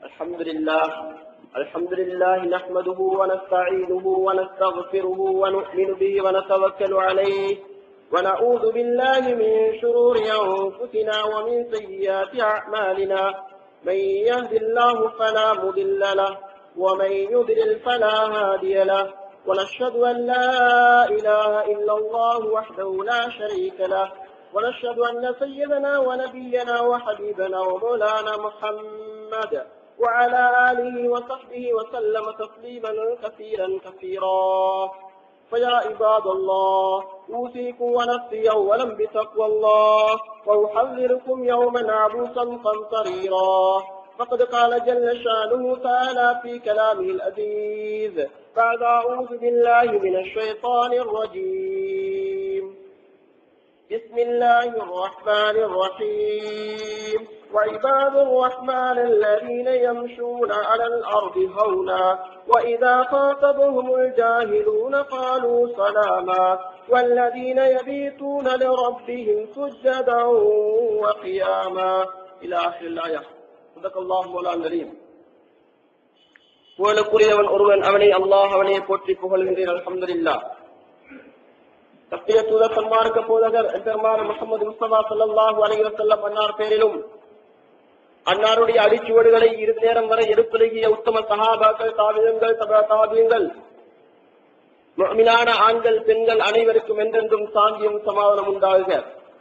الحمد لله الحمد لله نحمده ونستعينه ونستغفره ونؤمن به ونتوكل عليه ونعوذ بالله من شرور أنفسنا ومن سيئات أعمالنا من يهد الله فلا مضل له ومن يضلل فلا هادي له ونشهد أن لا إله إلا الله وحده لا شريك له ونشهد أن سيدنا ونبينا وحبيبنا ومولانا محمد وعلى آله وصحبه وسلم تسليما كثيرا كثيرا فيا عباد الله أوصيكم ونفسي أولا بتقوى الله وأحذركم يوما عبوسا قمطريرا فقد قال جل شانه تعالى في كلامه العزيز بعد أعوذ بالله من الشيطان الرجيم بسم الله الرحمن الرحيم وعباد الرحمن الذين يمشون على الأرض هونا وإذا خاطبهم الجاهلون قالوا سلاما والذين يبيتون لربهم سجدا وقياما إلى آخر الآية صدق الله مولانا الكريم புகழுக்குரியவன் ஒருவன் அவனை அல்லாஹ் அவனை போற்றி புகழ்கின்றேன் அல்ஹம்துலில்லா சத்திய தூதர் சன்மார்க்க போதகர் பெருமான் முகமது முஸ்தபா ஸல்லல்லாஹு அலைஹி வஸல்லம் அன்னார் பேரிலும் அன்னாருடைய அடிச்சுவடுகளை இரு நேரம் வரை எடுப்பழகிய உத்தம சஹாபாக்கள் தாபியங்கள் தபா தாபியங்கள் முஃமினான ஆண்கள் பெண்கள் அனைவருக்கும் என்றென்றும் சாந்தியும் சமாதானம் உண்டாகுக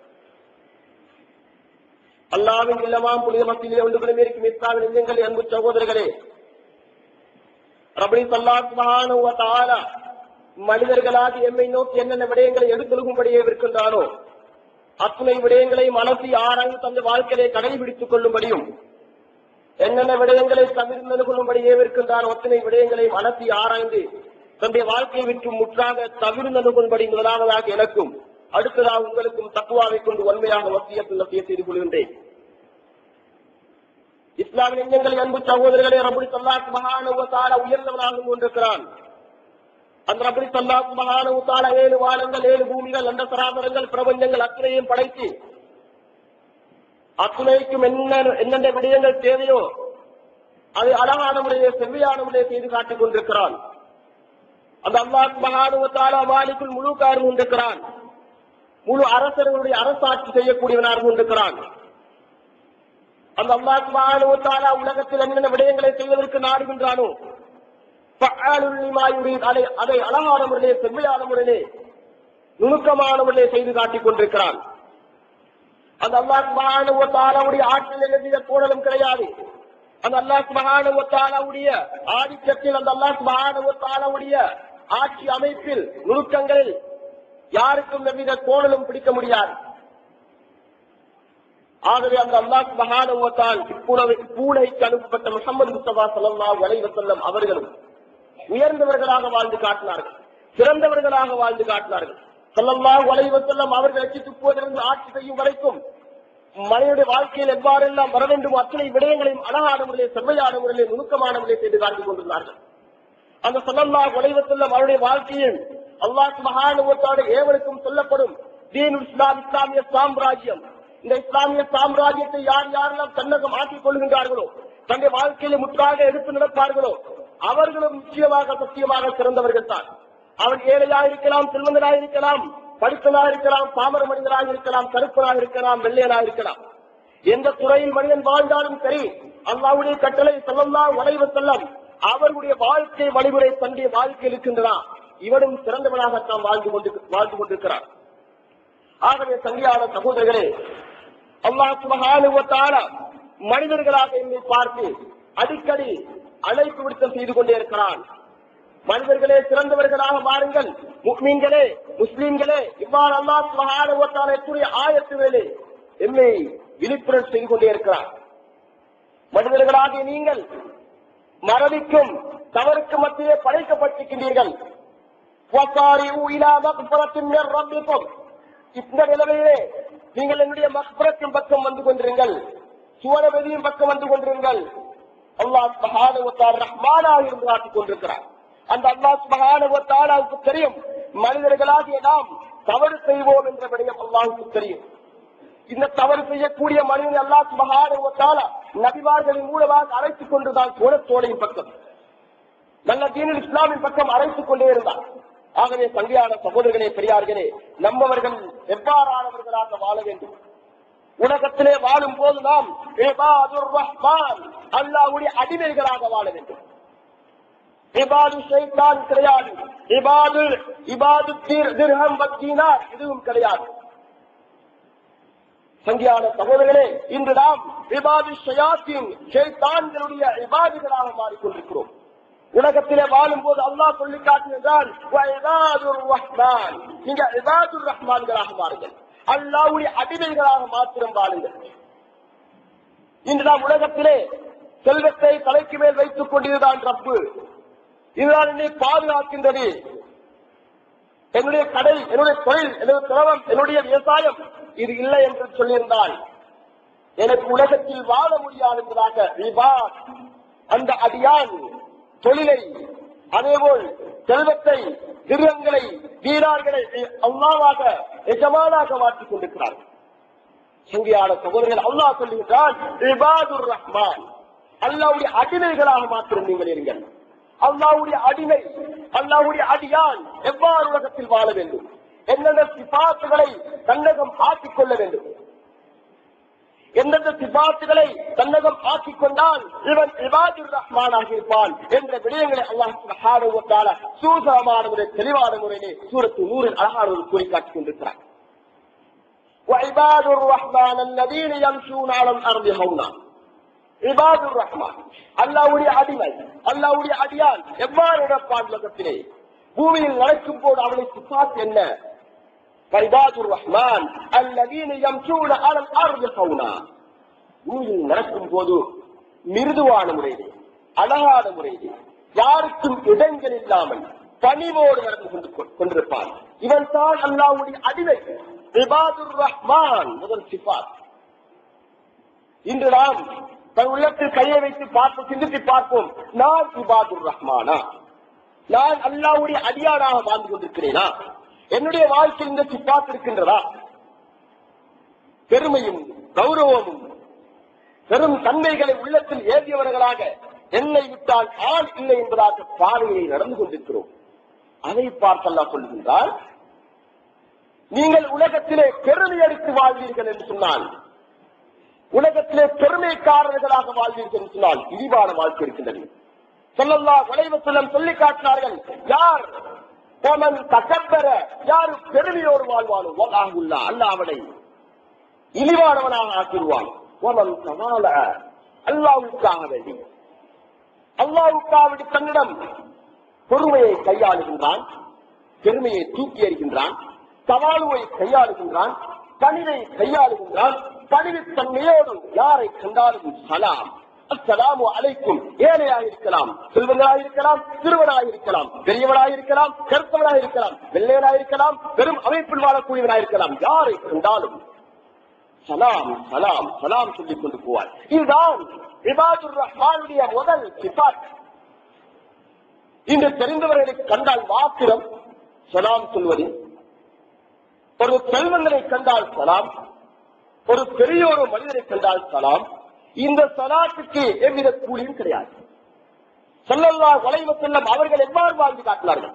அல்லாவின் இல்லமாம் புனித மத்தியிலே ஒன்று இருக்கும் இஸ்லாமின் நெஞ்சங்களே அன்பு சகோதரர்களே ரபி சல்லாஹ் சுப்ஹானஹு வ தஆலா மனிதர்களாக எம்மை நோக்கி என்னென்ன விடயங்களை எடுத்தொழுகும்படியே இருக்கின்றானோ அத்துணை விடயங்களை மனசி ஆராய்ந்து தந்த வாழ்க்கையை கடைபிடித்துக் கொள்ளும்படியும் என்னென்ன விடயங்களை தவிர்த்து கொள்ளும்படியே இருக்கின்றானோ அத்தனை விடயங்களை மனசி ஆராய்ந்து தன்னுடைய வாழ்க்கையை விட்டு முற்றாக தவிர்த்து கொள்ளும்படி முதலாவதாக எனக்கும் அடுத்ததாக உங்களுக்கும் தக்குவாவை கொண்டு உண்மையாக வசியத்தில் நசிய செய்து கொள்கின்றேன் இஸ்லாமிய நெஞ்சங்கள் அன்பு சகோதரர்களே ரபுல் சல்லாத் மகானுவத்தால உயர்ந்தவனாக கொண்டிருக்கிறான் அந்த ரபுல் சல்லாத் மகானுவத்தால ஏழு வானங்கள் ஏழு பூமிகள் அந்த சராசரங்கள் பிரபஞ்சங்கள் அத்தனையும் படைத்து அத்துணைக்கும் என்ன என்னென்ன விடயங்கள் தேவையோ அதை அழகான முறையை செவ்வையான முறையை செய்து காட்டிக் கொண்டிருக்கிறான் அந்த அல்லாஹ் மகானுவத்தால மாலிக்குள் முழு காரணம் கொண்டிருக்கிறான் முழு அரசர்களுடைய அரசாட்சி செய்யக்கூடியவனாக கொண்டிருக்கிறான் அந்த அல்லாஹ் சுப்ஹானஹு வ தஆலா உலகத்தில் என்னென்ன விடயங்களை செய்வதற்கு நாடுகின்றானோ ஃபஅலுல் லிமா யுரீத் அதை அதை அழகான முறையிலே செம்மையான முறையிலே நுணுக்கமான முறையிலே செய்து காட்டிக் கொண்டிருக்கிறான் அந்த அல்லாஹ் சுப்ஹானஹு வ தஆலாவுடைய ஆற்றல் எந்த கோணலும் கிடையாது அந்த அல்லாஹ் சுப்ஹானஹு வ தஆலாவுடைய ஆதிக்கத்தில் அந்த அல்லாஹ் சுப்ஹானஹு வ தஆலாவுடைய ஆட்சி அமைப்பில் நுணுக்கங்களில் யாருக்கும் எவ்வித கோணலும் பிடிக்க முடியாது ஆகவே அந்த அல்லாஹ் மகானவத்தால் இப்பூனை பூனைக்கு அனுப்பப்பட்ட முகமது முஸ்தபா ஸல்லல்லாஹு அலைஹி வஸல்லம் அவர்களும் உயர்ந்தவர்களாக வாழ்ந்து காட்டினார்கள் சிறந்தவர்களாக வாழ்ந்து காட்டினார்கள் ஸல்லல்லாஹு அலைஹி வஸல்லம் அவர்கள் எச்சி துப்புவதிலிருந்து ஆட்சி செய்யும் வரைக்கும் மனிதனுடைய வாழ்க்கையில் எவ்வாறெல்லாம் வர வேண்டும் அத்தனை விடயங்களையும் அழகான முறையிலே செவ்வையான முறையிலே நுணுக்கமான முறையில் செய்து காட்டிக் கொண்டிருந்தார்கள் அந்த ஸல்லல்லாஹு அலைஹி வஸல்லம் அவருடைய வாழ்க்கையில் அல்லாஹ் மகானுவத்தோட ஏவலுக்கும் சொல்லப்படும் தீனுல் இஸ்லாம் இஸ்லாமிய சாம்ராஜ்யம் இந்த இஸ்லாமிய சாம்ராஜ்யத்தை யார் யாரெல்லாம் தன்னகம் ஆக்கிக் கொள்கின்றார்களோ தன்னுடைய வாழ்க்கையில முற்றாக எடுத்து நடப்பார்களோ அவர்களும் நிச்சயமாக சத்தியமாக சிறந்தவர்கள் தான் அவன் ஏழையாக இருக்கலாம் செல்வந்தனாக இருக்கலாம் படித்தனாக இருக்கலாம் பாமர மனிதனாக இருக்கலாம் கருப்பனாக இருக்கலாம் வெள்ளையனாக இருக்கலாம் எந்த துறையில் மனிதன் வாழ்ந்தாலும் சரி அல்லாவுடைய கட்டளை செல்லலாம் வளைவு செல்லம் அவர்களுடைய வாழ்க்கை வழிமுறை தன்னுடைய வாழ்க்கை இருக்கின்றன இவனும் சிறந்தவனாகத்தான் வாழ்ந்து கொண்டு வாழ்ந்து கொண்டிருக்கிறார் ஆகவே சங்கியான சகோதரர்களே அல்லாஹ் சுபஹானஹு வ தஆலா மனிதர்களாக என்னை பார்த்து அடிக்கடி அழைப்பு விடுத்தம் செய்து கொண்டே இருக்கிறான் மனிதர்களே சிறந்தவர்களாக மாறுங்கள் முக்மீன்களே முஸ்லீம்களே இவ்வாறு அல்லாஹ் சுபஹானஹு வ தஆலா எத்துடைய ஆயத்துகளிலே என்னை விழிப்புணர்வு செய்து கொண்டே இருக்கிறான் மனிதர்களாகிய நீங்கள் மறதிக்கும் தவறுக்கு மத்தியே படைக்கப்பட்டிருக்கின்றீர்கள் وَصَارِعُوا إِلَى مَغْفِرَةٍ مِّن رَّبِّكُمْ இந்த நிலைமையிலே நீங்கள் என்னுடைய மக்பரத்தின் பக்கம் வந்து கொண்டிருங்கள் சுவரபதியின் பக்கம் வந்து கொண்டிருங்கள் அல்லாஹ் சுபஹானஹு ரஹ்மானாக இருந்து காட்டிக் கொண்டிருக்கிறார் அந்த அல்லாஹ் சுபஹானஹு தஆலாவுக்கு தெரியும் மனிதர்களாகிய நாம் தவறு செய்வோம் என்ற விடயம் அல்லாஹ்வுக்கு தெரியும் இந்த தவறு செய்யக்கூடிய மனிதன் அல்லாஹ் சுபஹானஹு வ தஆலா நபிமார்களின் மூலமாக அழைத்துக் கொண்டுதான் சோழத்தோடையின் பக்கம் நல்ல தீனில் இஸ்லாமின் பக்கம் அழைத்துக் கொண்டே இருந்தார் ஆகவே சங்கையான சகோதரர்களே பெரியார்களே நம்மவர்கள் எவ்வாறானவர்களாக வாழ வேண்டும் உலகத்திலே வாழும் போது நாம் இபாதுர் ரஹ்மான் அல்லாஹ்வுடைய அடிமைகளாக வாழ வேண்டும் இபாது ஷைத்தான் கிடையாது இபாது இபாது தீர் திர்ஹம் வத்தீனார் இதுவும் கிடையாது சங்கியான சகோதரர்களே இன்று நாம் இபாது ஷயாத்தின் ஷைத்தான்களுடைய இபாதுகளாக மாறிக்கொண்டிருக்கிறோம் உலகத்திலே வாழும் போது அல்லாஹ் சொல்லி காட்டுகிறான் ரஹ்மான் நீங்க இபாதுர் ரஹ்மான்களாக மாறுங்கள் அல்லாவுடைய அடிமைகளாக மாத்திரம் வாழுங்கள் இன்று நாம் உலகத்திலே செல்வத்தை தலைக்கு மேல் வைத்துக் கொண்டிருந்தான் ரப்பு இதுதான் என்னை பாதுகாக்கின்றது என்னுடைய கடை என்னுடைய தொழில் என்னுடைய திரவம் என்னுடைய விவசாயம் இது இல்லை என்று சொல்லியிருந்தால் எனக்கு உலகத்தில் வாழ முடியாது என்பதாக ரிபாத் அந்த அடியான் தொழிலை அதேபோல் செல்வத்தை திருவங்களை வீரார்களை அல்லாவாக எஜமானாக மாற்றிக் கொண்டிருக்கிறார்கள் சங்கியான சகோதரர்கள் அல்லாஹ் சொல்லுகின்றான் இபாதுர் ரஹ்மான் அல்லாவுடைய அடிமைகளாக மாத்திரம் நீங்கள் இருங்கள் அல்லாவுடைய அடிமை அல்லாவுடைய அடியான் எவ்வாறு உலகத்தில் வாழ வேண்டும் எந்தெந்த சிபாத்துகளை தன்னகம் ஆக்கிக் கொள்ள வேண்டும் எந்தெந்த சிபாத்துகளை தன்னகம் ஆக்கிக் கொண்டால் இவன் இபாதுர் ரஹ்மானாக இருப்பான் என்ற விடயங்களை அல்லாஹ் சுப்ஹானஹு வ தஆலா சூசகமான முறை தெளிவான முறையிலே சூரத்து நூறில் அழகான ஒரு கூறி காட்டிக் கொண்டிருக்கிறார் وعباد الرحمن الذين يمشون على الارض هونا عباد الرحمن அல்லாவுடைய அடிமை அல்லாவுடைய அடியான் எவ்வாறு நடப்பான் உலகத்திலே பூமியில் நடக்கும் போது அவனை சிபாத் என்ன وعباد الرحمن الذين يمشون على الارض هونا பூமியில் நடக்கும் போது மிருதுவான முறையிலே அழகான முறையிலே யாருக்கும் இடங்கள் இல்லாமல் பணிவோடு நடந்து கொண்டு கொண்டிருப்பான் இவன் தான் அல்லாவுடைய அடிமை இபாதுர் ரஹ்மான் முதல் சிபாத் இன்று நாம் தன் உள்ளத்தில் கையை வைத்து பார்த்து சிந்தித்து பார்ப்போம் நான் இபாதுர் ரஹ்மானா நான் அல்லாவுடைய அடியானாக வாழ்ந்து கொண்டிருக்கிறேனா என்னுடைய வாழ்க்கையில் இந்த சிப்பாத் இருக்கின்றதா பெருமையும் கௌரவமும் பெரும் தன்மைகளை உள்ளத்தில் ஏந்தியவர்களாக என்னை விட்டால் ஆள் இல்லை என்பதாக பாதையை நடந்து கொண்டிருக்கிறோம் அதை பார்த்தல்லா சொல்லுகின்றால் நீங்கள் உலகத்திலே பெருமை அடித்து வாழ்வீர்கள் என்று சொன்னால் உலகத்திலே பெருமைக்காரர்களாக வாழ்வீர்கள் என்று சொன்னால் இழிவான வாழ்க்கை இருக்கின்றது சொல்லல்லா வளைவு செல்லம் சொல்லி காட்டினார்கள் யார் போமன் தகப்பெற யாரு பெருமையோடு வாழ்வானோ அல்லாஹுல்லா அல்ல அவனை இழிவானவனாக ஆக்கிடுவான் ஓமன் சமால அல்லாவுக்காக வேண்டி அல்லாவுக்காக வேண்டி தன்னிடம் பொறுமையை கையாளுகின்றான் பெருமையை தூக்கி எறிகின்றான் சவாலுவை கையாளுகின்றான் பணிவை கையாளுகின்றான் பணிவுத் தன்மையோடு யாரை கண்டாலும் சலாம் அஸ்ஸலாமு அலைக்கும் ஏழையாக இருக்கலாம் செல்வங்களாக இருக்கலாம் சிறுவனாக இருக்கலாம் பெரியவனாக இருக்கலாம் கருத்தவனாக இருக்கலாம் வெள்ளையனாக இருக்கலாம் பெரும் அமைப்பில் வாழக்கூடியவனாக இருக்கலாம் யாரை கண்டாலும் சலாம் சலாம் சலாம் சொல்லிக் கொண்டு போவார் இதுதான் இபாதுர் ரஹ்மானுடைய முதல் சிபாத் இன்று தெரிந்தவர்களை கண்டால் மாத்திரம் சலாம் சொல்வது ஒரு செல்வங்களை கண்டால் சலாம் ஒரு பெரிய ஒரு மனிதரை கண்டால் சலாம் இந்த சலாத்துக்கு எவ்வித கூலியும் கிடையாது சொல்லல்லா வளைவ செல்லம் அவர்கள் எவ்வாறு வாழ்ந்து காட்டினார்கள்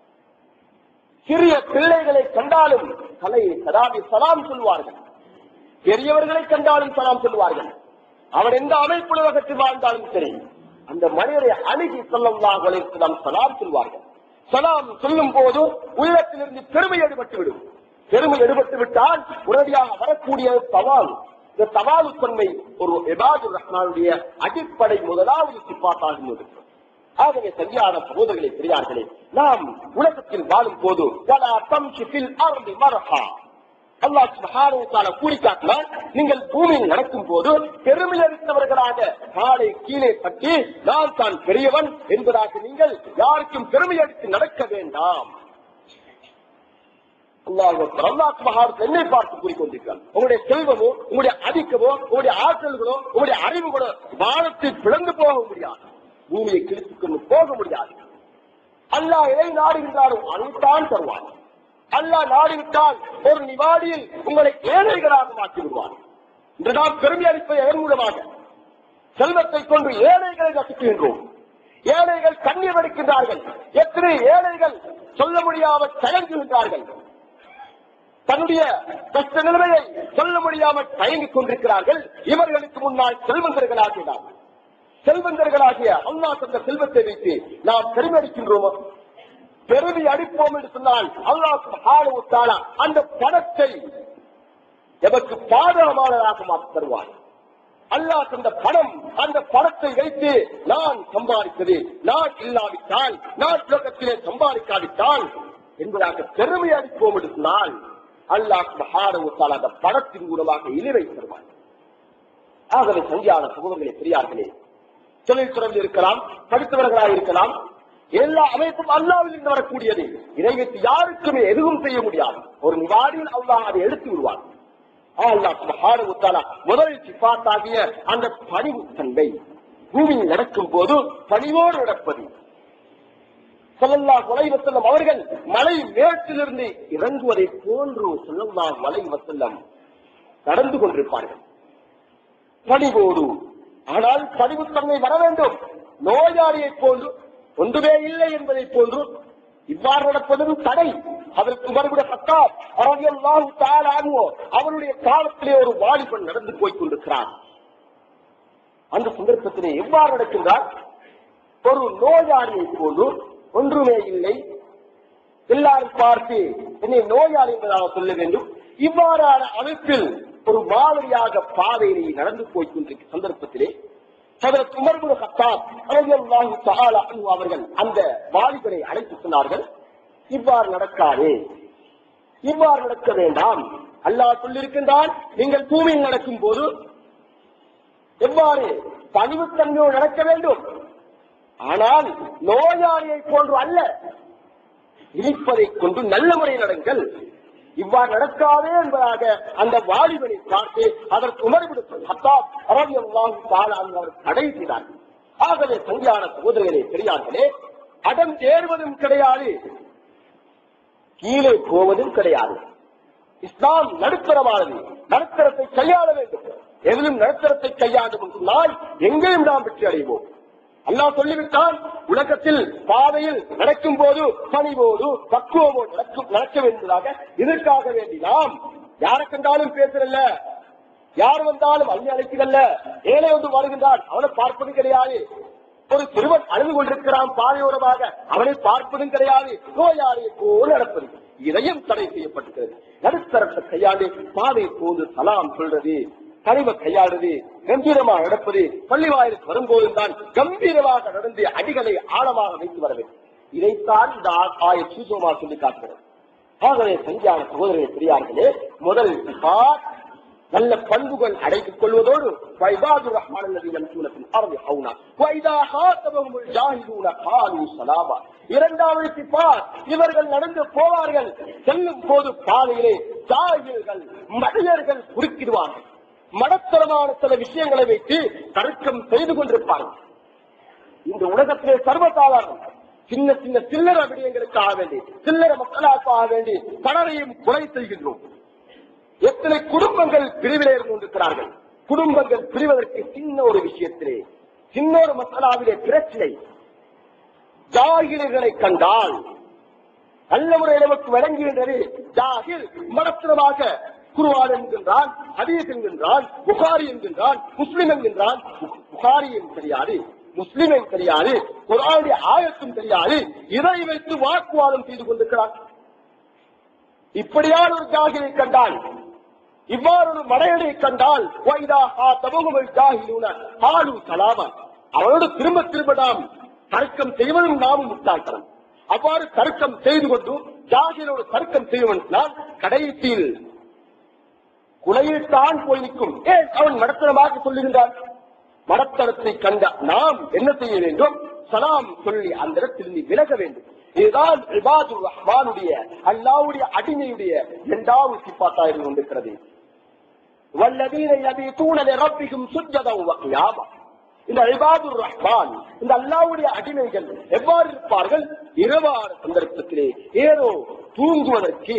சிறிய பிள்ளைகளை கண்டாலும் கலை சலாமி சலாம் சொல்வார்கள் பெரியவர்களை கண்டாலும் சலாம் சொல்வார்கள் அவர் எந்த அமைப்பு உலகத்தில் வாழ்ந்தாலும் சரி அந்த மனிதரை அணுகி சொல்லல்லா வளைவு சலாம் சொல்வார்கள் சலாம் சொல்லும் போது உள்ளத்திலிருந்து பெருமை எடுபட்டு விடும் பெருமை எடுபட்டு விட்டால் உடனடியாக வரக்கூடிய சவால் இந்த சவாலு தன்மை ஒரு எபாது ரஹ்மானுடைய அடிப்படை முதலாவது சிப்பாட்டாக இருக்கிறது ஆகவே சரியான சகோதரர்களை பெரியார்களே நாம் உலகத்தில் வாழும் போது வலா தம்ஷி ஃபில் அர்தி மர்ஹா அல்லாஹ் சுப்ஹானஹு வ தஆலா கூறி காட்டினார் நீங்கள் பூமியில் நடக்கும் போது பெருமை அளித்தவர்களாக காலை கீழே பற்றி நான் தான் பெரியவன் என்பதாக நீங்கள் யாருக்கும் பெருமை அளித்து நடக்க வேண்டாம் அல்லாஹ் அல்லாஹ் சுப்ஹானஹு என்னை பார்த்து கூறிக்கொண்டிருக்கிறார் உங்களுடைய செல்வமோ உங்களுடைய அதிக்கமோ உங்களுடைய ஆற்றல்களோ உங்களுடைய அறிவுகளோ வானத்தை பிளந்து போக முடியாது பூமியை கிழித்துக் கொண்டு போக முடியாது அல்லாஹ் எதை நாடுகின்றாரோ அதைத்தான் தருவான் அல்லாஹ் நாடிவிட்டால் ஒரு நிவாடியில் உங்களை ஏழைகளாக மாற்றி விடுவார் இன்று நாம் பெருமை அளிப்பது எதன் மூலமாக செல்வத்தை கொண்டு ஏழைகளை நசுக்குகின்றோம் ஏழைகள் கண்ணீர் வடிக்கின்றார்கள் எத்தனை ஏழைகள் சொல்ல முடியாமல் தயங்குகின்றார்கள் தன்னுடைய கஷ்ட நிலைமையை சொல்ல முடியாமல் தயங்கிக் கொண்டிருக்கிறார்கள் இவர்களுக்கு முன்னால் செல்வந்தர்களாகினார் செல்வந்தர்களாகிய அல்லாஹ் தந்த செல்வத்தை வைத்து நாம் பெருமடிக்கின்றோமோ பெருமை அடிப்போம் என்று சொன்னால் அல்லாஹ் சுப்ஹானஹு வ தஆலா அந்த பணத்தை எமக்கு பாதகமானதாக மாற்றி தருவார் அல்லாஹ் தந்த பணம் அந்த பணத்தை வைத்து நான் சம்பாதித்தது நான் இல்லாவிட்டால் நான் உலகத்திலே சம்பாதிக்காவிட்டால் என்பதாக பெருமை அடிப்போம் என்று சொன்னால் அல்லாஹ் சுப்ஹானஹு வ தஆலா அந்த பணத்தின் மூலமாக இழிவை தருவார் ஆகவே சங்கியான சமூகங்களே பெரியார்களே தொழில் துறந்து இருக்கலாம் படித்தவர்களாக இருக்கலாம் எல்லா அமைப்பும் அல்லாவில் இருந்து வரக்கூடியது இதை வைத்து யாருக்குமே எதுவும் செய்ய முடியாது ஒரு நிவாடியில் அல்லாஹ் அதை எடுத்து விடுவார் அல்லாஹ் சுப்ஹானஹு வ தஆலா முதல் சிபாத்தாகிய அந்த பணிவு தன்மை பூமியில் நடக்கும் போது பணிவோடு நடப்பது ஸல்லல்லாஹு அலைஹி வஸல்லம் அவர்கள் மலை மேட்டிலிருந்து இறங்குவதை போன்று ஸல்லல்லாஹு அலைஹி வஸல்லம் நடந்து கொண்டிருப்பார்கள் பணிவோடு ஆனால் பணிவுத்தன்மை வர வேண்டும் நோயாளியை போன்று ஒன்றுமே இல்லை என்பதை போன்று இவ்வாறு நடப்பதும் தடை அதற்கு மறுபடிய பத்தார் அவருடைய காலத்திலே ஒரு வாலிபன் நடந்து போய் கொண்டிருக்கிறார் அந்த சந்தர்ப்பத்திலே எவ்வாறு நடக்கின்றார் ஒரு நோயாளியை போன்று ஒன்றுமே இல்லை எல்லாரும் பார்த்து என்னை நோயாளி என்பதாக சொல்ல வேண்டும் இவ்வாறான அமைப்பில் ஒரு மாதிரியாக பாதையிலே நடந்து போய் கொண்டிருக்கிற சந்தர்ப்பத்திலே ஹதரத் உமர் இப்னு கத்தாப் ரலியல்லாஹு தஆலா அன்ஹு அவர்கள் அந்த வாலிபரை அழைத்து சொன்னார்கள் இவ்வாறு நடக்காதே இவ்வாறு நடக்க வேண்டாம் அல்லாஹ் சொல்லியிருக்கின்றான் நீங்கள் பூமியில் நடக்கும் போது எவ்வாறு பணிவுத்தன்மையோடு நடக்க வேண்டும் ஆனால் நோயாளியை போன்று அல்ல இனிப்பதை கொண்டு நல்ல முறையில் நடங்கள் இவ்வாறு நடக்காதே என்பதாக அந்த வாலிபனை பார்த்து அதற்கு உணர்விடுத்து ஹத்தாப் அரபி அல்லாஹு அவர் தடை செய்தார்கள் ஆகவே சங்கியான சகோதரர்களே பெரியார்களே அடம் ஏறுவதும் கிடையாது கீழே போவதும் கிடையாது இஸ்லாம் நடுத்தரமானது நடுத்தரத்தை கையாள வேண்டும் எதிலும் நடுத்தரத்தை கையாண்டும் சொன்னால் எங்கேயும் நாம் வெற்றி அடைவோம் அல்லாஹ் சொல்லிவிட்டான் உலகத்தில் பாதையில் நடக்கும் போது பணிவோடு பக்குவமோடு நடக்கும் நடக்க வேண்டியதாக இதற்காக வேண்டி நாம் யாரை கண்டாலும் பேசுறல்ல யார் வந்தாலும் அள்ளி அழைக்கிறல்ல ஏழை வந்து வருகின்றான் அவனை பார்ப்பது கிடையாது ஒரு சிறுவன் அழுது கொண்டிருக்கிறான் பாதையோரமாக அவனை பார்ப்பதும் கிடையாது நோயாளியை போல் நடப்பது இதையும் தடை செய்யப்பட்டிருக்கிறது நடுத்தரத்தை கையாண்டு பாதை போது சலாம் சொல்றது கனிம கையாடுறது கம்பீரமாக நடப்பது பள்ளிவாயிலுக்கு வரும்போதும் தான் கம்பீரமாக நடந்து அடிகளை ஆழமாக வைத்து வர வேண்டும் இதைத்தான் இந்த ஆ- ஆய சூசமா சொல்லி காட்டுகிறது ஆகவே சங்கியான சகோதரர்கள் பெரியார்களே முதல் பார் நல்ல பண்புகள் அடைத்துக் கொள்வதோடு வைபாது ரஹ்மான் الذين يمشون في الارض حونا واذا خاطبهم الجاهلون قالوا سلاما இரண்டாவது சிபார் இவர்கள் நடந்து போவார்கள் செல்லும் போது பாதையிலே ஜாகில்கள் மனிதர்கள் குறுக்கிடுவார்கள் மடத்தரமான சில விஷயங்களை வைத்து தர்க்கம் செய்து கொண்டிருப்பார்கள் இந்த உலகத்திலே சர்வசாதாரணம் சின்ன சின்ன சில்லற விடயங்களுக்காக வேண்டி சில்லற மக்களாக்காக வேண்டி பலரையும் கொலை செய்கின்றோம் எத்தனை குடும்பங்கள் பிரிவிலே இருந்து கொண்டிருக்கிறார்கள் குடும்பங்கள் பிரிவதற்கு சின்ன ஒரு விஷயத்திலே சின்ன ஒரு மசாலாவிலே பிரச்சனை ஜாகிர்களை கண்டால் நல்ல முறையில் நமக்கு விளங்குகின்றது ஜாகிர் மடத்திரமாக குருவான் என்கின்றான் ஹதீஸ் என்கின்றான் புகாரி என்கின்றான் முஸ்லிம் என்கின்றான் பு- புகாரியும் தெரியாது முஸ்லிமும் தெரியாது குரானுடைய ஆயத்தும் தெரியாது இதை வைத்து வாக்குவாதம் செய்து கொண்டிருக்கிறான் இப்படியான ஒரு ஜாகிரை கண்டால் இவ்வாறு ஒரு மடையனை கண்டால் வைதா ஹா தமுகமல் ஜாகிலூன ஹாலு சலாமா அவனோடு திரும்ப திரும்ப நாம் தர்க்கம் செய்வதும் நாமும் முட்டாள்தனம் அவ்வாறு தர்க்கம் செய்து கொண்டு ஜாகிரோடு தர்க்கம் செய்வன் கடைசியில் குலையில்தான் போய் நிற்கும் ஏன் அவன் மடத்தனமாக சொல்லுகின்றான் மடத்தனத்தை கண்ட நாம் என்ன செய்ய வேண்டும் சலாம் சொல்லி அந்த இடத்தில் நீ விலக வேண்டும் இதுதான் இபாதுர் ரஹ்மானுடைய அல்லாவுடைய அடிமையுடைய இரண்டாவது சிப்பாத்தா இருந்து கொண்டிருக்கிறது வல்லதீன யபீதூன லிரப்பிஹிம் சுஜ்ஜதன் வ கியாமா இந்த இபாதுர் ரஹ்மான் இந்த அல்லாஹ்வுடைய அடிமைகள் எவ்வாறு இருப்பார்கள் இரவான சந்தர்ப்பத்திலே ஏதோ தூங்குவதற்கு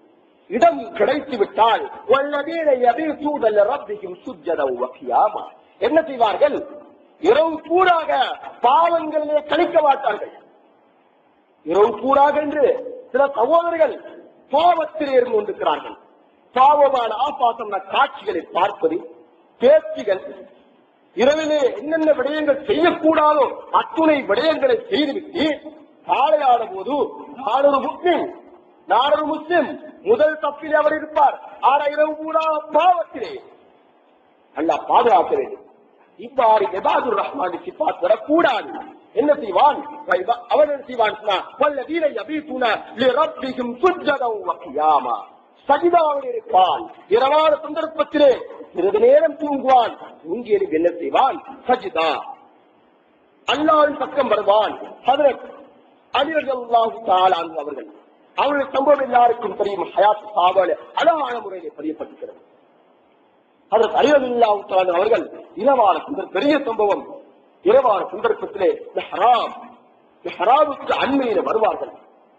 இடம் கிடைத்து விட்டால் வல்லதீன யபீதூன லிரப்பிஹிம் சுஜ்ஜதன் வ கியாமா என்ன செய்வார்கள் இரவு பூராக பாவங்களிலே கழிக்க மாட்டார்கள் இரவு பூராக என்று சில சகோதரர்கள் பாவத்தில் இருந்து கொண்டிருக்கிறார்கள் பாவமான ஆபாசமான காட்சிகளை பார்ப்பது பேச்சுகள் இரவிலே என்னென்ன விடயங்கள் செய்யக்கூடாதோ அத்துணை விடயங்களை செய்துவிட்டு காலையான போது நானொரு முஸ்லிம் நானொரு முஸ்லிம் முதல் தப்பிலே அவர் இருப்பார் ஆனா இரவு பூரா பாவத்திலே அல்லாஹ் பாதுகாக்க வேண்டும் இவ்வாறு எபாதுர் ரஹ்மான் சிப்பாத் வரக்கூடாது என்ன செய்வான் வைப- அவன் என்ன செய்வான் சொன்னா, வல்லதீன யபீதுன லிரப்பிஹிம் சுஜ்ஜதன் வ கியாமா. சஜிதாவில் இருப்பான் இரவான சந்தர்ப்பத்திலே சிறிது நேரம் தூங்குவான் தூங்கியது என்ன செய்வான் சஜிதா அல்லாவின் பக்கம் வருவான் ஹதரத் அலிரல்லாஹு தாலான் அவர்கள் அவருடைய சம்பவம் எல்லாருக்கும் தெரியும் ஹயாத் சாவல அழகான முறையிலே பதியப்பட்டிருக்கிறது அதற்கு அலிரல்லாஹு அவர்கள் இரவான சுந்தர் பெரிய சம்பவம் இரவான சந்தர்ப்பத்திலே ஹராம் ஹராமுக்கு அண்மையில வருவார்கள்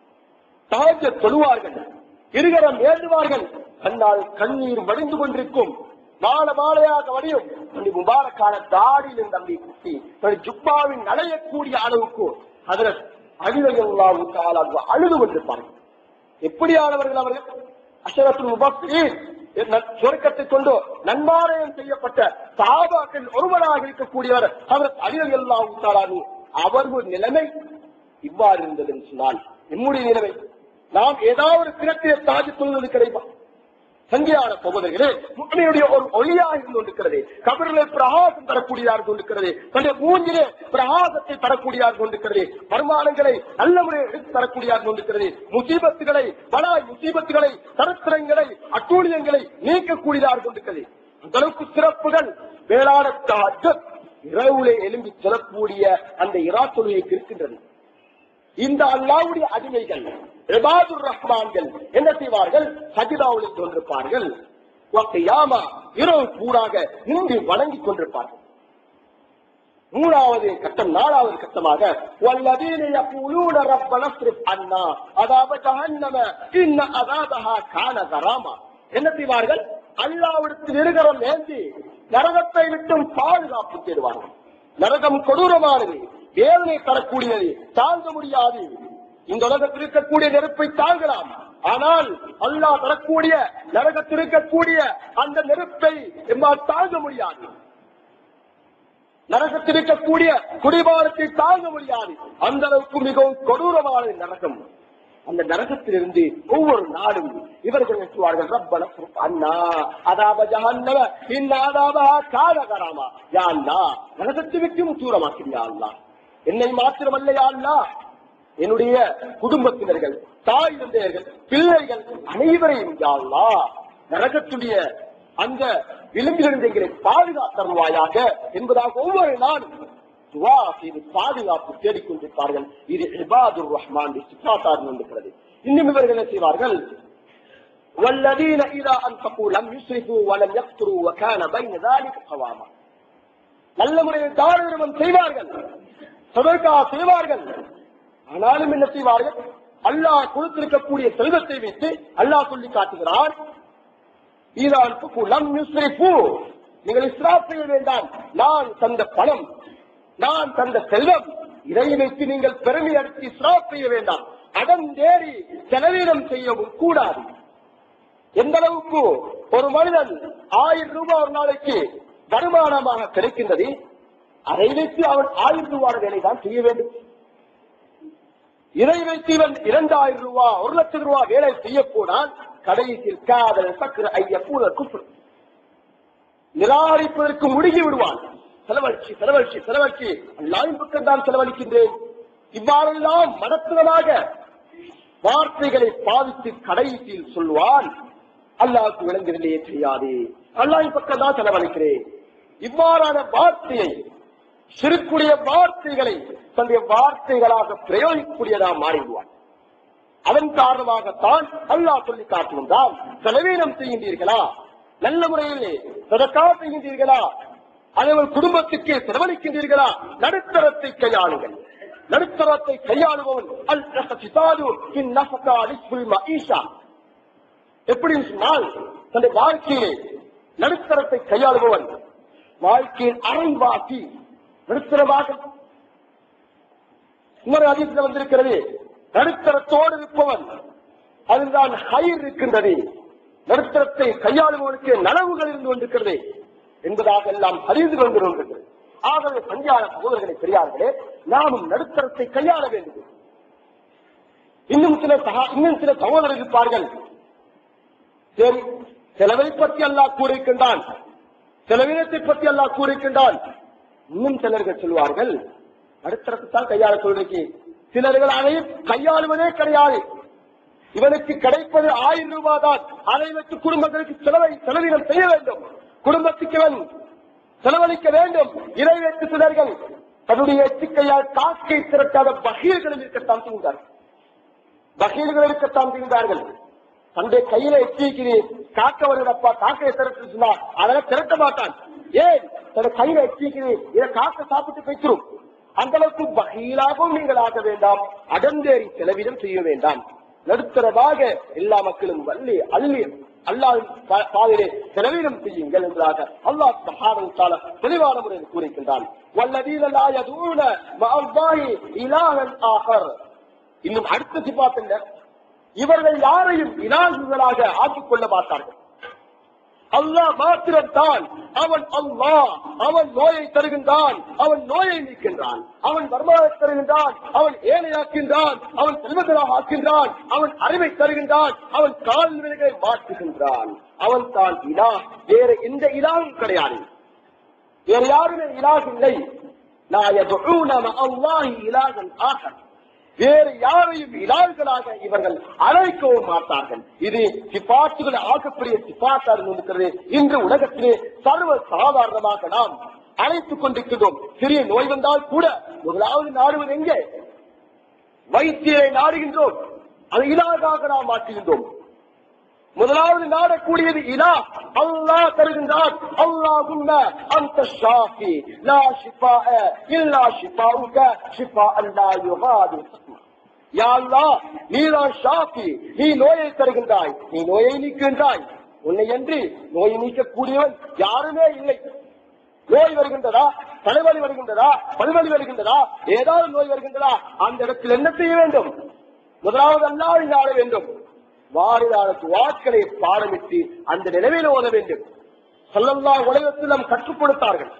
தாஜ தொழுவார்கள் இருகரம் ஏந்துவார்கள் கண்ணால் கண்ணீர் வடிந்து கொண்டிருக்கும் மாலை மாலையாக வடியும் தன்னுடைய முபாரக்கான தாடியில் தம்பி குத்தி தன்னுடைய ஜுப்பாவின் நடையக்கூடிய அளவுக்கு அதில் அழிவையல்லாவு தாளாக அழுது கொண்டிருப்பார்கள் எப்படியானவர்கள் அவர்கள் அஷரத்துல் முபஸ்ஸீன் என்ன சுருக்கத்தை கொண்டு நன்மாராயம் செய்யப்பட்ட சாபாக்கள் ஒருவராக இருக்கக்கூடியவர் அவர் அழிவையல்லாவு தாளானு அவர்கள் நிலைமை இவ்வாறு இருந்தது என்று சொன்னால் நம்முடைய நிலைமை நாம் ஏதாவது ஒரு கிணத்திலே தாஜி சொல்வது கிடைப்பா சங்கியான சகோதரர்களே முக்மீனுடைய ஒரு ஒளியாக இருந்து கொண்டிருக்கிறது கபரிலே பிரகாசம் தரக்கூடியதாக இருந்து கொண்டிருக்கிறது தன்னுடைய மூஞ்சிலே பிரகாசத்தை தரக்கூடியதாக இருந்து கொண்டிருக்கிறது வருமானங்களை நல்ல முறையில் எடுத்து தரக்கூடியதாக இருந்து கொண்டிருக்கிறது முசீபத்துகளை பலாய் முசீபத்துகளை தரத்திரங்களை அட்டூழியங்களை நீக்கக்கூடியதாக இருந்து கொண்டிருக்கிறது அந்த அளவுக்கு சிறப்புகள் வேளாண் தஹஜ்ஜத் இரவுலே எழும்பி சொல்லக்கூடிய அந்த இரா தொழுகைக்கு இருக்கின்றது இந்த அல்லாவுடைய அடிமைகள் இபாதுர் ரஹ்மான்கள் என்ன செய்வார்கள் சஜிதாவுலில் கொண்டிருப்பார்கள் யாமா இரவு பூராக நின்று வணங்கிக் கொண்டிருப்பார்கள் மூணாவது கட்டம் நாலாவது கட்டமாக والذين يقولون ربنا اصرف عنا عذاب جهنم ان عذابها كان غراما என்ன செய்வார்கள் அல்லாவிடத்தில் இருகரம் ஏந்தி நரகத்தை விட்டும் பாதுகாப்பு தேடுவார்கள் நரகம் கொடூரமானது வேதனை தரக்கூடியது தாங்க முடியாது இந்த உலகத்தில் இருக்கக்கூடிய நெருப்பை தாங்கலாம் ஆனால் அல்லாஹ் தரக்கூடிய நரகத்தில் இருக்கக்கூடிய அந்த நெருப்பை எம்மால் தாங்க முடியாது நரகத்தில் இருக்கக்கூடிய குடிபாரத்தை தாங்க முடியாது அந்த அளவுக்கு மிகவும் கொடூரமான நரகம் அந்த நரகத்திலிருந்து ஒவ்வொரு நாடும் இவர்கள் நிறுத்துவார்கள் ரப்பன அண்ணா அதாப ஜஹன்னம இந்த அதாபா காலகராமா யா அல்லா நரகத்தை விட்டும் தூரமாக்கிறியா அல்லா என்னை மாத்திரமல்ல யா அல்லா என்னுடைய குடும்பத்தினர்கள் தாய் தந்தையர்கள் பிள்ளைகள் அனைவரையும் யா அல்லா நரகத்துடைய அந்த விளிம்பிலிருந்து எங்களை பாதுகாத்தருவாயாக என்பதாக ஒவ்வொரு நாளும் துவா செய்து பாதுகாப்பு தேடிக்கொண்டிருப்பார்கள் இது இபாதுர் ரஹ்மான் சித்தாத்தார் இருக்கிறது இன்னும் இவர்கள் என்ன செய்வார்கள் والذين إذا أنفقوا لم يسرفوا ولم يقتروا وكان بين ذلك قواما நல்ல முறையில் தாராளம் செய்வார்கள் சதற்கா செய்வார்கள் ஆனாலும் என்ன செய்வார்கள் அல்லாஹ் கொடுத்திருக்கக்கூடிய செல்வத்தை வைத்து அல்லாஹ் சொல்லி காட்டுகிறான் ஈரான் லம் யுஸ்ரிஃபு நீங்கள் இஸ்ராப் செய்ய வேண்டாம் நான் தந்த பணம் நான் தந்த செல்வம் இதை வைத்து நீங்கள் பெருமை அடித்து இஸ்ராப் செய்ய வேண்டாம் அடந்தேறி செலவீனம் செய்யவும் கூடாது எந்த அளவுக்கு ஒரு மனிதன் ஆயிரம் ரூபாய் ஒரு நாளைக்கு வருமானமாக கிடைக்கின்றது அதை வைத்து அவன் ஆயிரம் ரூபாய் வேலை தான் செய்ய வேண்டும் இதை வைத்து இவன் இரண்டாயிரம் ரூபாய் ஒரு லட்சம் ரூபாய் வேலை செய்ய போனால் கடைசியில் காதல் சக்கர ஐய பூர குப்பு நிராகரிப்பதற்கு முடுகி விடுவான் செலவழிச்சு செலவழிச்சு செலவழிச்சு அல்லாவின் பக்கம் தான் செலவழிக்கின்றேன் இவ்வாறெல்லாம் மனத்துவமாக வார்த்தைகளை பாவித்து கடைசியில் சொல்வான் அல்லாஹ்க்கு விளங்குகிறதே தெரியாது அல்லாஹின் பக்கம் தான் செலவழிக்கிறேன் இவ்வாறான வார்த்தையை சிறுக்குடைய வார்த்தைகளை தன்னுடைய வார்த்தைகளாக பிரயோகிக்கக்கூடியதாக மாறிவிடுவான் அதன் காரணமாகத்தான் அல்லாஹ் சொல்லி காட்டுகின்றான் செலவீனம் செய்கின்றீர்களா நல்ல முறையில் சதக்கா செய்கின்றீர்களா அதேபோல் குடும்பத்துக்கு செலவழிக்கின்றீர்களா நடுத்தரத்தை கையாளுங்கள் நடுத்தரத்தை கையாளுபவன் அல் ரஹசிதாது இன் நஃபகா ரிஸ்புல் மஈஷா எப்படி சொன்னால் தன்னுடைய வாழ்க்கையிலே நடுத்தரத்தை கையாளுபவன் வாழ்க்கையின் அரைவாசி நடுத்தரமாக இன்னொரு அதிகத்தில் வந்திருக்கிறது நடுத்தரத்தோடு இருப்பவன் அதுதான் ஹயிர் இருக்கின்றது நடுத்தரத்தை கையாளுபவனுக்கு நனவுகள் இருந்து கொண்டிருக்கிறது என்பதாக எல்லாம் அறிந்து கொண்டு கொண்டிருக்கிறது ஆகவே பஞ்சால சகோதரர்களை பெரியார்களே நாமும் நடுத்தரத்தை கையாள வேண்டும் இன்னும் சில சகா- இன்னும் சில சகோதரர் இருப்பார்கள் சரி செலவை பற்றி அல்லாஹ் கூறியிருக்கின்றான் செலவினத்தை பற்றி அல்லாஹ் கூறியிருக்கின்றான் இன்னும் சிலர்கள் சொல்வார்கள் நடுத்தரத்தைத்தான் கையாள சொல்றீங்க சிலர்கள் அதையும் கையாளுவதே கிடையாது இவனுக்கு கிடைப்பது ஆயிரம் ரூபாய் தான் அதை வைத்து குடும்பங்களுக்கு செலவை செலவினம் செய்ய வேண்டும் குடும்பத்துக்கு இவன் செலவழிக்க வேண்டும் இதை வைத்து சிலர்கள் தன்னுடைய எச்சிக்கையால் காக்கை திரட்டாத பகீர்களும் இருக்கத்தான் செய்கிறார்கள் பகீல்கள் இருக்கத்தான் செய்கிறார்கள் தன்னுடைய கையில எச்சிக்கிறேன் காக்க வருகிறப்பா காக்கையை திரட்டு சொன்னா அதெல்லாம் திரட்ட மாட்டான் ஏன் தன் கையில எச்சிக்கிறேன் இதை காக்க சாப்பிட்டு பேசிரும் அந்த அளவுக்கு பகீலாகவும் நீங்கள் ஆக வேண்டாம் அடந்தேறி செலவினம் செய்ய வேண்டாம் நடுத்தரமாக எல்லா மக்களும் வள்ளி அள்ளி அல்லாஹ்வின் பா- பாதையிலே செலவினம் செய்யுங்கள் என்பதாக அல்லாஹ் சுப்ஹானஹு வ தஆலா தெளிவான முறையில் கூறுகின்றான் வல்லதீன லா யதுஊன மஅல்லாஹி இலாஹன் ஆகர் இன்னும் அடுத்த சிபாத் என்ன இவர்கள் யாரையும் இலாகுகளாக ஆக்கிக் கொள்ள மாட்டார்கள் அல்லாஹ் மாத்திரம்தான் அவன் அல்லாஹ் அவன் நோயை தருகின்றான் அவன் நோயை நீக்கின்றான் அவன் வருமானத்தை தருகின்றான் அவன் ஏழையாக்கின்றான் அவன் செல்வந்தராக ஆக்கின்றான் அவன் அறிவை தருகின்றான் அவன் கால்நிலைகளை மாற்றுகின்றான் அவன் தான் இலா வேற எந்த இலாவும் கிடையாது வேற யாருமே இலாக இல்லை நான் அல்லாஹி இலாகன் ஆகன் வேறு யாரையும் இலால்களாக இவர்கள் அழைக்கவும் மாட்டார்கள் இது சிபாத்துகளை ஆகக்கூடிய சிபாத்தாக இருக்கிறது இன்று உலகத்திலே சர்வ சாதாரணமாக நாம் அழைத்துக் கொண்டிருக்கின்றோம் சிறிய நோய் வந்தால் கூட முதலாவது நாடுவது எங்கே வைத்தியரை நாடுகின்றோம் அது இலாகாக நாம் மாற்றுகின்றோம் முதலாவது நாடக்கூடியது இலா அல்லாஹ் தருகின்றான் அல்லாஹும்ம அந்த ஷாஃபி லா ஷிஃபாஅ இல்லா ஷிஃபாஉக ஷிஃபாஅன் லா யுகாதிரு சக்மா யா அல்லாஹ் நீதான் ஷாஃபி நீ நோயை தருகின்றாய் நீ நோயை நீக்குகின்றாய் உன்னை என்று நோயை நீக்கக்கூடியவன் யாருமே இல்லை நோய் வருகின்றதா தலைவலி வருகின்றதா பல்வலி வருகின்றதா ஏதாவது நோய் வருகின்றதா அந்த இடத்தில் என்ன செய்ய வேண்டும் முதலாவது அல்லாஹ் நாட வேண்டும் வாரிதான துவாக்களை பாடமிட்டு அந்த நிலைமையில் ஓத வேண்டும் சல்லல்லாஹு அலைஹி வஸல்லம் கற்றுக் கொடுத்தார்கள்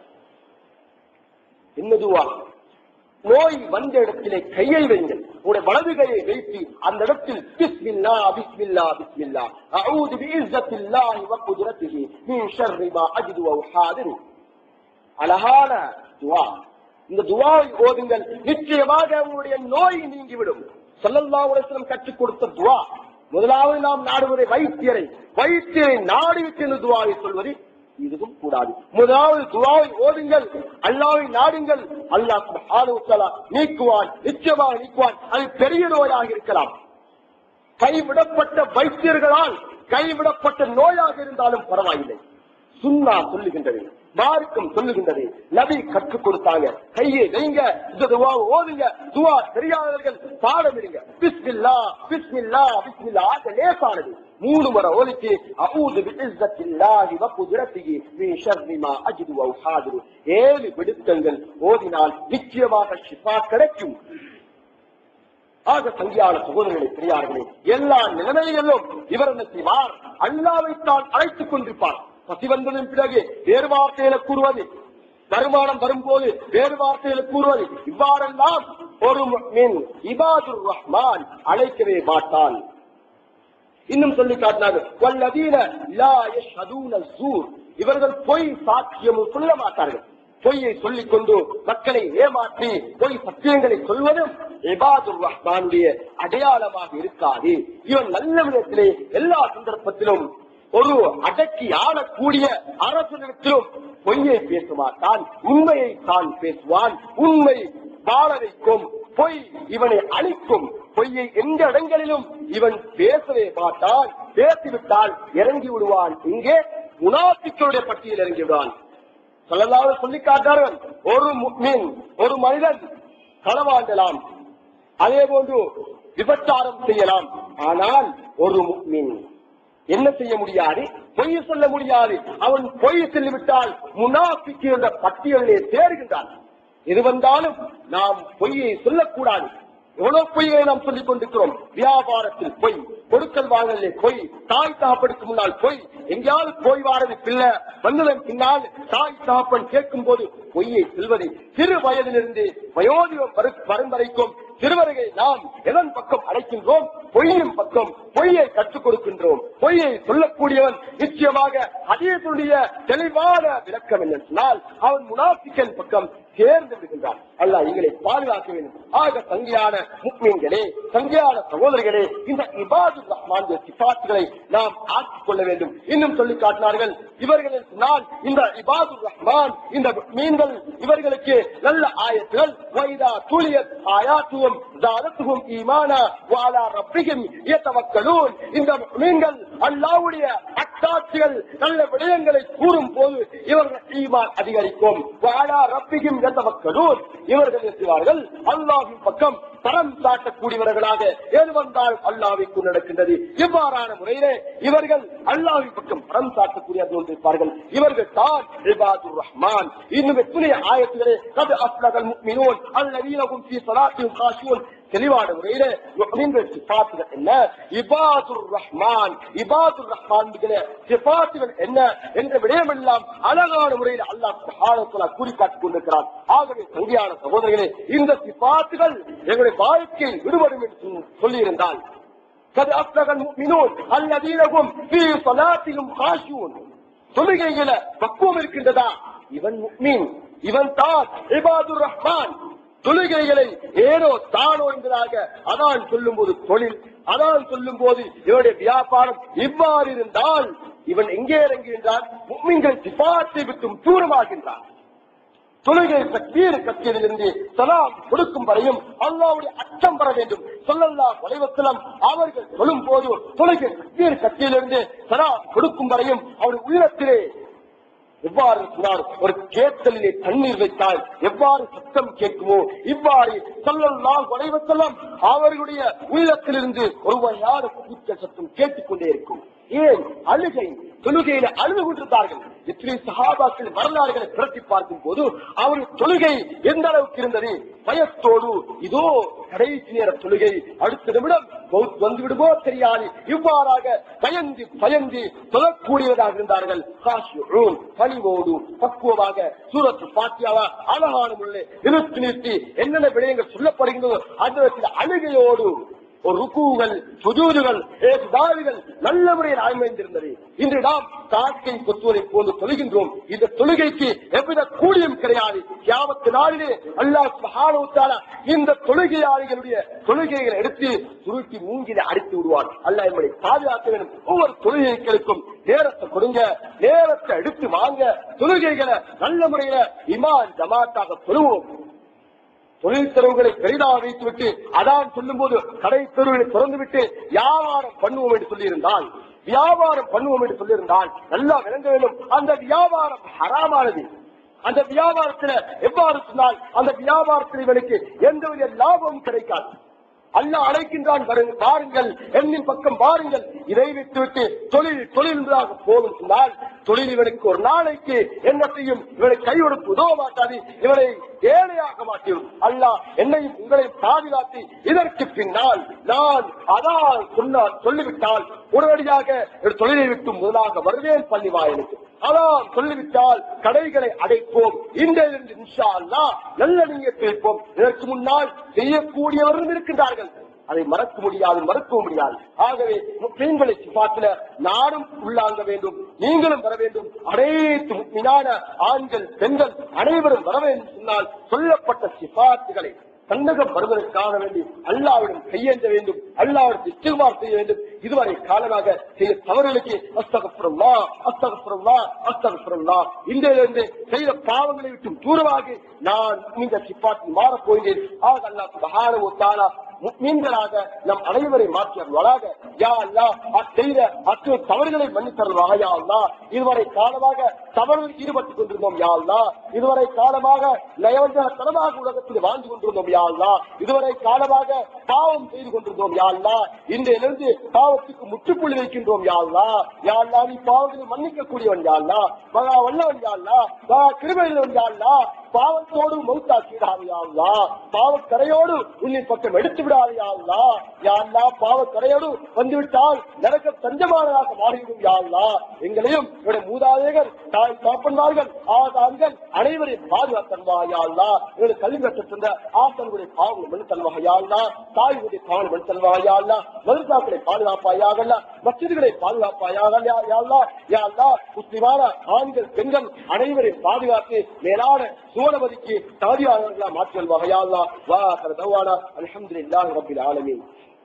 என்ன துவா நோய் வந்த இடத்திலே கையை வைங்கள் உடைய வலது கையை வைத்து அந்த இடத்தில் பிஸ்மில்லா பிஸ்மில்லா பிஸ்மில்லா அஊது பிஇஸ்ஸத்தில்லாஹி வ குத்ரத்திஹி மின் ஷர்ரி மா அஜிது வ உஹாதிரு அழகான துவா இந்த துவாவை ஓதுங்கள் நிச்சயமாக உங்களுடைய நோய் நீங்கிவிடும் ஸல்லல்லாஹு அலைஹி வஸல்லம் கற்றுக் கொடுத்த துவா முதலாவது நாம் நாடுவதை வைத்தியரை வைத்தியரை நாடிவிட்டு இந்த துவாவை சொல்வது இதுவும் கூடாது முதலாவது துவாவை ஓதுங்கள் அல்லாவை நாடுங்கள் அல்லாஹ் சுப்ஹானஹு வ தஆலா நீக்குவான் நிச்சயமாக நீக்குவான் அது பெரிய நோயாக இருக்கலாம் கைவிடப்பட்ட வைத்தியர்களால் கைவிடப்பட்ட நோயாக இருந்தாலும் பரவாயில்லை சுன்னா சொல்லுகின்றது மார்க்கம் சொல்லுகின்றது நபி கற்றுக் கொடுத்தாங்க கையை வைங்க இந்த துவா ஓதுங்க துவா தெரியாதவர்கள் பாடமிடுங்க பிஸ்மில்லா பிஸ்மில்லா பிஸ்மில்லா அது லேசானது மூணு முறை ஓதிச்சு அஊது பிஇஸ்ஸத்தில்லாஹி வ குத்ரத்திஹி மின் ஷர்ரி மா அஜிது வ உஹாதிரு ஏழு விடுத்தங்கள் ஓதினால் நிச்சயமாக ஷிஃபா கிடைக்கும் ஆக சங்கியான சகோதரர்களை பெரியார்களே எல்லா நிலைமைகளிலும் இவர் என்ன செய்வார் அல்லாவைத்தான் அழைத்துக் கொண்டிருப்பார் பசி வந்ததன் பிறகு வேறு வார்த்தைகளை கூறுவது வருமானம் வரும்போது வேறு வார்த்தைகளை கூறுவது இவ்வாறெல்லாம் ஒரு மீன் இபாதுர் ரஹ்மான் அழைக்கவே மாட்டான் இன்னும் சொல்லி காட்டினார்கள் வல்லதீன லா யஷ்ஹதூன ஸூர் இவர்கள் பொய் சாட்சியமும் சொல்ல மாட்டார்கள் பொய்யை சொல்லிக் கொண்டு மக்களை ஏமாற்றி பொய் சத்தியங்களை சொல்வதும் இபாதுர் ரஹ்மானுடைய அடையாளமாக இருக்காது இவன் நல்ல விதத்திலே எல்லா சந்தர்ப்பத்திலும் ஒரு அடக்கி ஆளக்கூடிய அரசனிடத்திலும் பொய்யை பேச மாட்டான் உண்மையை தான் பேசுவான் உண்மை வாழ வைக்கும் பொய் இவனை அழிக்கும் பொய்யை எந்த இடங்களிலும் இவன் பேசவே மாட்டான் பேசிவிட்டால் இறங்கி விடுவான் இங்கே முனாபிக்களுடைய பட்டியல் இறங்கி விடுவான் சொல்லலாவது சொல்லி காட்டார்கள் ஒரு முக்மின் ஒரு மனிதன் களவாண்டலாம் அதே போன்று விபச்சாரம் செய்யலாம் ஆனால் ஒரு முக்மின் என்ன செய்ய முடியாது பொய் சொல்ல முடியாது அவன் பொய் சொல்லிவிட்டால் முனாஃபிக்கு என்ற பட்டியலிலே சேர்கின்றான் எது வந்தாலும் நாம் பொய்யை சொல்லக்கூடாது எவ்வளவு பொய்களை நாம் சொல்லிக் கொண்டிருக்கிறோம் வியாபாரத்தில் பொய் கொடுக்கல் வாங்கலே பொய் தாய் தகப்பனுக்கு முன்னால் பொய் எங்கேயாவது போய் வாரது பிள்ளை வந்ததன் பின்னால் தாய் தகப்பன் கேட்கும் போது பொய்யை செல்வதை சிறு வயதிலிருந்து வயோதிகம் வரு- வரும் வரைக்கும் சிறுவர்களை நாம் எதன் பக்கம் அழைக்கின்றோம் பொய்யின் பக்கம் பொய்யை கற்றுக் கொடுக்கின்றோம் பொய்யை சொல்லக்கூடியவன் நிச்சயமாக அதேதுடைய தெளிவான விளக்கம் என்ன சொன்னால் அவன் முனாஃபிக்கன் பக்கம் சேர்ந்து விடுகின்றான் அல்லாஹ் எங்களை பாதுகாக்க வேண்டும் ஆக சங்கியான முக்மீன்களே சங்கியான சகோதரிகளே இந்த இபாது ரஹ்மான் சிபாத்துகளை நாம் ஆக்கிக் கொள்ள வேண்டும் இன்னும் சொல்லி காட்டினார்கள் இவர்களின் நான் இந்த இபாது ரஹ்மான் இந்த மீன்கள் இவர்களுக்கு நல்ல ஆயத்துகள் வைதா தூளியத் ஆயாத்துவம் ஜாரத்துகும் ஈமானா வாலா ரப்பிகும் இயத்தவக்கலூன் இந்த மீன்கள் அல்லாவுடைய அட்டாட்சிகள் நல்ல விடயங்களை கூறும் போது இவர்கள் ஈமான் அதிகரிக்கும் வாலா ரப்பிகும் இயத்தவக்கலூன் இவர்கள் இருக்கிறார்கள் அல்லாஹின் பக்கம் தரம் சாட்டக்கூடியவர்களாக ஏது வந்தாலும் அல்லாவிற்கு நடக்கின்றது இவ்வாறான முறையிலே இவர்கள் அல்லாவின் பக்கம் தரம் சாட்டக்கூடியவர்கள் இருப்பார்கள் இவர்கள் தான் இபாதுர் ரஹ்மான் இன்னும் எத்தனை ஆயத்துகளே கது அஸ்லகல் முக்மினூன் அல்லதீனஹும் ஃபீ ஸலாத்திஹிம் காஷியூன் தெளிவான முறையில முக்மீன்கள் சிபாத்துகள் என்ன இபாதுர் ரஹ்மான் இபாதுர் ரஹ்மான் சிபாத்துகள் என்ன என்ற விடயமெல்லாம் அழகான முறையில் அல்லாஹ் சுப்ஹானஹு வ தஆலா கூறி காட்டிக் கொண்டிருக்கிறார் ஆகவே சங்கியான சகோதரர்களே இந்த சிபாத்துகள் எங்களுடைய வாழ்க்கையில் விடுபடும் என்று சொல்லி இருந்தால் قد أفلح المؤمنون الذين هم في صلاتهم خاشعون தொழுகையில பக்குவம் இருக்கின்றதா இவன் முக்மீன் இவன் தான் இபாதுர் ரஹ்மான் தொழுகைகளை ஏனோ தானோ என்பதாக அதான் சொல்லும் போது தொழில் அதான் சொல்லும் போது இவனுடைய வியாபாரம் இவ்வாறு இருந்தால் இவன் எங்கே இறங்குகின்றான் முக்மீன்கள் சிபாத்தை விட்டும் தூரமாகின்றான் தொழுகை தக்பீர் கத்தியிலிருந்து சலாம் கொடுக்கும் வரையும் அல்லாவுடைய அச்சம் பெற வேண்டும் சொல்லல்லா வலைவத்தலம் அவர்கள் சொல்லும் போது தொழுகை தக்பீர் கத்தியிலிருந்து சலாம் கொடுக்கும் வரையும் அவருடைய உள்ளத்திலே எவ்வாறு சொன்னார் ஒரு கேத்தலிலே தண்ணீர் வைத்தால் எவ்வாறு சத்தம் கேட்குமோ இவ்வாறு சொல்லலாம் வலைவத்தலம் அவர்களுடைய உள்ளத்திலிருந்து ஒரு வகையான கூச்சல் சத்தம் கேட்டுக்கொண்டே இருக்கும் ஏன் அழுகை தொழுகையில அழுது கொண்டிருந்தார்கள் எத்தனை சகாபாக்கள் வரலாறுகளை புரட்டி பார்க்கும் போது அவர் தொழுகை எந்த அளவுக்கு இருந்தது பயத்தோடு இதோ கடைசி நேர தொழுகை அடுத்த நிமிடம் மௌத் வந்து விடுமோ தெரியாது இவ்வாறாக பயந்து பயந்து தொழக்கூடியவராக இருந்தார்கள் காஷியூன் பணிவோடு பக்குவமாக சூரத்து பாத்தியாவா அழகான முள்ளே நிறுத்தி நிறுத்தி என்னென்ன விடயங்கள் சொல்லப்படுகின்றதோ அந்த அழுகையோடு ஒரு ருக்குகள் சுஜூதுகள் ஏசுதாவிகள் நல்ல முறையில் அமைந்திருந்தது இன்று நாம் காக்கை கொத்துவதை போன்று தொழுகின்றோம் இந்த தொழுகைக்கு எவ்வித கூலியும் கிடையாது கியாமத்து நாளிலே அல்லாஹ் சுப்ஹானஹு வ தஆலா இந்த தொழுகையாளிகளுடைய தொழுகைகளை எடுத்து சுருக்கி மூங்கில அடித்து விடுவான் அல்லாஹ் நம்மளை பாதுகாக்க வேண்டும் ஒவ்வொரு தொழுகைகளுக்கும் நேரத்தை கொடுங்க நேரத்தை எடுத்து வாங்க தொழுகைகளை நல்ல முறையில இமான் ஜமாத்தாக தொழுவோம் தொழில் தெருவுகளை பெரிதாக வைத்துவிட்டு அதான் சொல்லும் போது கடை தெருவுகளை திறந்து விட்டு வியாபாரம் பண்ணுவோம் என்று சொல்லியிருந்தால் வியாபாரம் பண்ணுவோம் என்று சொல்லியிருந்தால் நல்லா விளங்க வேண்டும் அந்த வியாபாரம் ஹராமானது அந்த வியாபாரத்துல எவ்வாறு சொன்னால் அந்த வியாபாரத்தில் இவனுக்கு எந்தவித லாபமும் கிடைக்காது அல்லாஹ் அழைக்கின்றான் வரு- வாருங்கள் என்னின் பக்கம் வாருங்கள் இதை விட்டுவிட்டு தொழில் தொழில் என்பதாக போதும் சொன்னால் தொழில் இவனுக்கு ஒரு நாளைக்கு என்ன செய்யும் இவனை கையொடுப்பு உதவ மாட்டாது இவனை ஏழையாக மாட்டியும் அல்லாஹ் என்னையும் உங்களையும் பாதுகாத்து இதற்கு பின்னால் நான் அதான் சொன்னால் சொல்லிவிட்டால் உடனடியாக என் தொழிலை விட்டு முதலாக வருவேன் பள்ளி வாயிலுக்கு அதான் சொல்லிவிட்டால் கடைகளை அடைப்போம் இன்றிலிருந்து இன்ஷா அல்லாஹ் நல்ல நீயத்தில் இருப்போம் இதற்கு முன்னால் செய்யக்கூடியவர்களும் இருக்கின்றார்கள் அதை மறக்க முடியாது மறக்க முடியாது ஆகவே முஸ்லீம்களை சிபாத்துல நானும் உள்ளாங்க வேண்டும் நீங்களும் வர வேண்டும் அனைத்து முக்மினான ஆண்கள் பெண்கள் அனைவரும் வர வேண்டும் சொன்னால் சொல்லப்பட்ட சிபாத்துகளை தன்னகம் வருவதற்காக வேண்டி அல்லாவிடம் கையேந்த வேண்டும் அல்லாவிடம் இஸ்திகுமார் செய்ய வேண்டும் இதுவரை காலமாக செய்த தவறுகளுக்கு அஸ்தகப்புறம்லா அஸ்தகப்புறம்லா அஸ்தகப்புறம்லா இன்றையிலிருந்து செய்த பாவங்களை விட்டு தூரமாக நான் இந்த சிப்பாட்டில் மாறப் போகிறேன் ஆக அல்லாஹ் சுப்ஹானஹு வ தஆலா மீன்களாக நம் அனைவரை மாற்றியவர்களாக யா அல்லா அச்செய்த அத்து தவறுகளை மன்னித்தருள்வாக யா அல்லா இதுவரை காலமாக தவறில் ஈடுபட்டுக் கொண்டிருந்தோம் யா அல்லா இதுவரை காலமாக நயவஞ்சகத்தனமாக உலகத்தில் வாழ்ந்து கொண்டிருந்தோம் யா அல்லா இதுவரை காலமாக பாவம் செய்து கொண்டிருந்தோம் யா அல்லா இன்றையிலிருந்து பாவத்துக்கு முற்றுப்புள்ளி வைக்கின்றோம் யா அல்லா யா அல்லா நீ பாவங்களை மன்னிக்க கூடியவன் யா அல்லா மகா வல்லவன் யா அல்லா மகா கிருபையுள்ளவன் யா அல்லா பாவத்தோடு மௌத்தாக்கிடாது யா அல்லா பாவக்கரையோடு உன்னின் பக்கம் எடுத்து விடாது யா அல்லா யா அல்லா பாவக்கரையோடு வந்துவிட்டால் நரக தஞ்சமானதாக மாறிவிடும் யா அல்லா எங்களையும் என்னுடைய மூதாதையர்கள் தாய் தாப்பன்மார்கள் ஆதான்கள் அனைவரையும் பாதுகாத்தன்வா யா அல்லா எங்களுக்கு கல்வி கற்றுத் தந்த ஆசனுடைய பாவங்கள் மனு தன்வாக யா அல்லா தாயுடைய பாவங்கள் மனு தன்வாக யா அல்லா மதுசாக்களை பாதுகாப்பாயாக அல்ல மசிதிகளை பாதுகாப்பாயாக யா யா அல்லா யா அல்லா முஸ்லிமான ஆண்கள் பெண்கள் அனைவரையும் பாதுகாத்து மேலான சுவனபதிக்கு தகுதியாளர்களா மாற்றுவல் வகையா அல்லா வா தவானா அல்ஹம்துலில்லாஹி ரப்பில் ஆலமீன்